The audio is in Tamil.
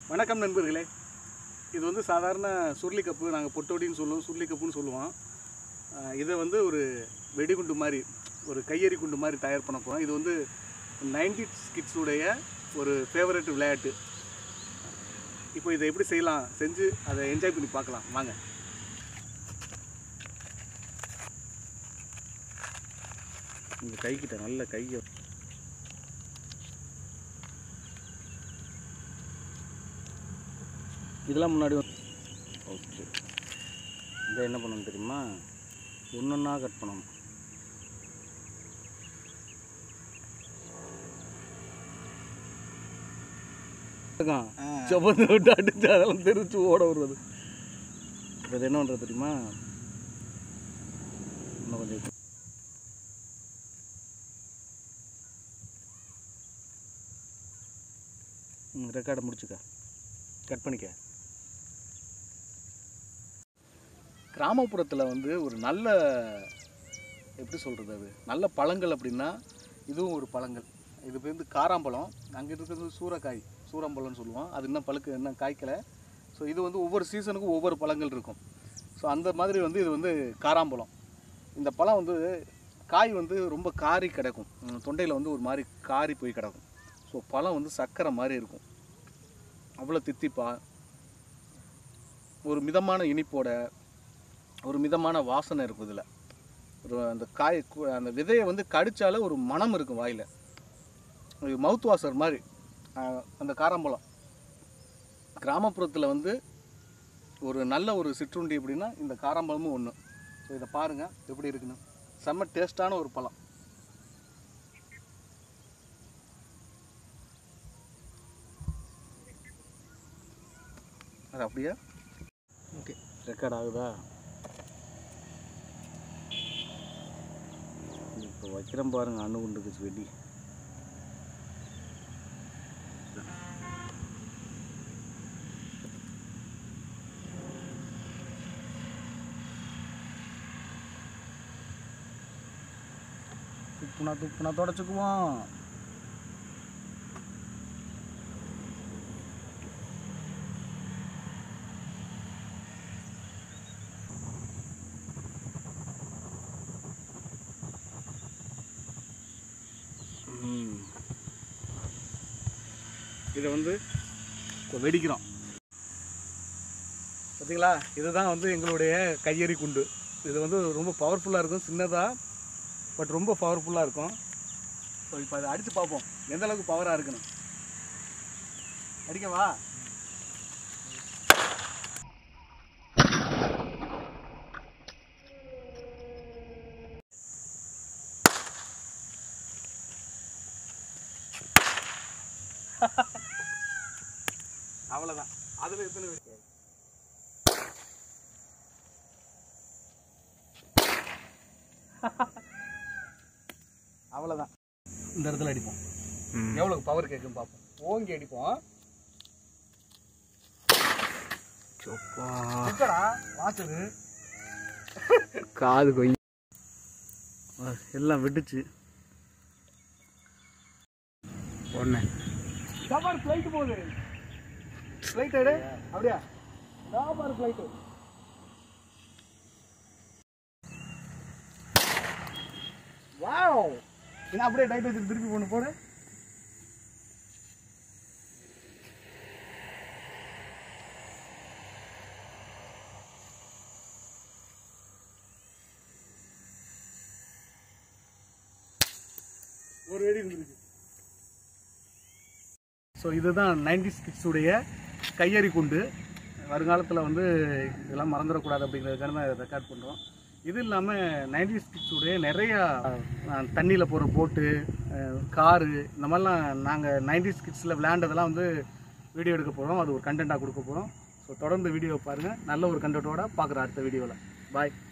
வணக்கம் நண்பர்களே இது வந்து சாதாரண சுருளி கப்பு நாங்கள் பொட்டோடின்னு சொல்லுவோம் சுருளி கப்புன்னு சொல்லுவோம் அஹ் இதை வந்து ஒரு வெடிகுண்டு மாதிரி ஒரு கையெறி குண்டு மாதிரி தயார் பண்ண போகிறோம் இது வந்து நைன்டி கிட்ஸுடைய ஒரு ஃபேவரட் விளையாட்டு இப்போ இதை எப்படி செய்யலாம் செஞ்சு அதை என்ஜாய் பண்ணி பார்க்கலாம் வாங்க இந்த கைக்கிட்ட நல்ல கையை இதெல்லாம் முன்னாடி ஓகே இதை என்ன பண்ணணும் தெரியுமா ஒன்று ஒன்றா கட் பண்ணணும் செவந்து விட்டு அடிச்சு அதெல்லாம் தெரிச்சு ஓட வருவது இப்போ இது என்ன பண்ணுறது தெரியுமா இன்னும் கொஞ்சம் இது. ம் ரெக்கார்டை முடிச்சுக்க கட் பண்ணிக்க கிராமப்புறத்தில் வந்து ஒரு நல்ல எப்படி சொல்கிறது அது நல்ல பழங்கள் அப்படின்னா இதுவும் ஒரு பழங்கள் இது பேர் வந்து காராம்பழம் அங்கே இருக்கிறது சூறைக்காய் சூரம்பழம்னு சொல்லுவோம் அது இன்னும் பழுக்கு இன்னும் காய்க்கலை ஸோ இது வந்து ஒவ்வொரு சீசனுக்கும் ஒவ்வொரு பழங்கள் இருக்கும் ஸோ அந்த மாதிரி வந்து இது வந்து காராம்பழம் இந்த பழம் வந்து காய் வந்து ரொம்ப காரி கிடக்கும் தொண்டையில் வந்து ஒரு மாதிரி காரி போய் கிடக்கும் ஸோ பழம் வந்து சர்க்கரை மாதிரி இருக்கும் அவ்வளோ தித்திப்பா ஒரு மிதமான இனிப்போட ஒரு மிதமான வாசனை இருக்கும் இதில் ஒரு அந்த காய் கு- அந்த விதையை வந்து கடிச்சாலே ஒரு மணம் இருக்கும் வாயில் மவுத் வாஷர் மாதிரி ஆஹ், அந்த காராம்பழம் கிராமப்புறத்தில் வந்து ஒரு நல்ல ஒரு சிற்றுண்டி எப்படின்னா இந்த காராம்பழமும் ஒன்று ஸோ இதை பாருங்கள் எப்படி இருக்குன்னு செம்ம டேஸ்டான ஒரு பழம் அது அப்படியா ஓகே ரெக்கார்ட் ஆகுதா இப்போ வைக்கிறேன் பாருங்க அணு குண்டுக்கு வெடி துப்புனா துப்புனா தொடச்சுக்குவோம் ம். இதை வந்து இப்போ வெடிக்கிறோம் பார்த்தீங்களா இதுதான் வந்து எங்களுடைய கையெறி குண்டு இது வந்து ரொம்ப பவர்ஃபுல்லாக இருக்கும் சின்னதாக பட் ரொம்ப பவர்ஃபுல்லாக இருக்கும் ஸோ இப்போ அதை அடித்து பார்ப்போம் எந்த அளவுக்கு பவராக இருக்குன்னு அடிக்கவா அவ்வளோதான் அதில் எத்தனை வெடி அவ்வளோதான் இந்த இடத்துல அடிப்போம் எவ்வளவு பவர் கேட்கும் பார்ப்போம் ஓங்கி அடிப்போம் சுத்தடா வாசது காது கொய் எல்லாம் வெடிச்சு ஒன்று சாப்பாடு ஃப்ளைட் போகுது ஃப்ளைட் எடு அப்படியா சாப்பாடு ஃப்ளைட்டு வாவ் என்ன அப்படியே டைட் வச்சு திருப்பி போன போடு ஒரு வெடி இருந்துருக்கு ஸோ இதுதான் நைன்டிஸ் கிட்ஸுடைய கையெறி குண்டு வருங்காலத்தில் வந்து இதெல்லாம் மறந்துடக்கூடாது அப்படிங்கிறதுக்காக தான் ரெக்கார்ட் பண்ணுறோம் இது இல்லாமல் நைன்டிஸ் கிட்ஸுடைய நிறையா தண்ணியில் போகிற போட்டு காரு இந்த மாதிரிலாம் நாங்கள் நைன்டிஸ் கிட்ஸில் விளையாண்டதெல்லாம் வந்து வீடியோ எடுக்க போகிறோம் அது ஒரு கண்டென்ட்டாக கொடுக்க போகிறோம் ஸோ தொடர்ந்து வீடியோ பாருங்கள் நல்ல ஒரு கண்டென்ட்டோட பார்க்குறேன் அடுத்த வீடியோவில் பாய்